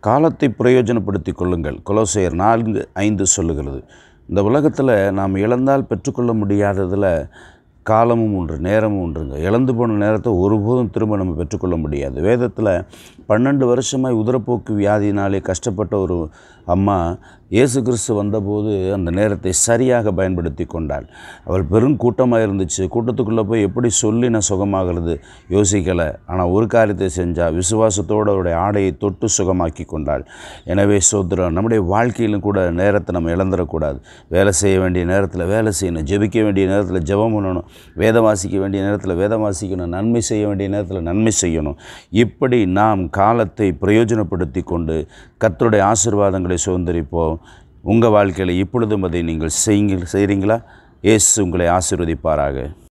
காலத்தை பிரயோஜனப்படுத்தி கொள்ளுங்கள் கொலோசையர் நான்கு ஐந்து சொல்லுகிறது இந்த உலகத்தில் நாம் இழந்தால் பெற்றுக்கொள்ள முடியாததில் காலமும் ஒன்று நேரமும் ஒன்றுங்க இழந்து போன நேரத்தை ஒருபோதும் திரும்ப நம்ம பெற்றுக்கொள்ள முடியாது வேதத்தில் பன்னெண்டு வருஷமாய் உதரப்போக்கு வியாதியினாலே கஷ்டப்பட்ட ஒரு அம்மா இயேசு கிறிஸ்து வந்தபோது அந்த நேரத்தை சரியாக பயன்படுத்தி கொண்டாள் அவள் பெரும் கூட்டமாக இருந்துச்சு கூட்டத்துக்குள்ளே போய் எப்படி சொல்லி நான் சுகமாகிறது யோசிக்கலை ஆனால் ஒரு காரியத்தை செஞ்சால் விசுவாசத்தோடு அவருடைய ஆடையை தொட்டு சுகமாக்கி கொண்டாள் எனவே சோதரம் நம்முடைய வாழ்க்கையிலும் கூட நேரத்தை நம்ம இழந்துடக்கூடாது வேலை செய்ய வேண்டிய நேரத்தில் வேலை செய்யணும் ஜெபிக்க வேண்டிய நேரத்தில் ஜெபம் பண்ணணும் வேதம் வாசிக்க வேண்டிய நேரத்தில் வேதம் வாசிக்கணும் நன்மை செய்ய வேண்டிய நேரத்தில் நன்மை செய்யணும் இப்படி நாம் காலத்தை பிரயோஜனப்படுத்தி கொண்டு கர்த்தருடைய ஆசீர்வாதங்களை சுதந்திரிப்போம் உங்கள் வாழ்க்கையில் இப்பொழுதும் அதை நீங்கள் செய்யுங்க செய்கிறீங்களா இயேசு உங்களை ஆசீர்வதிப்பாராக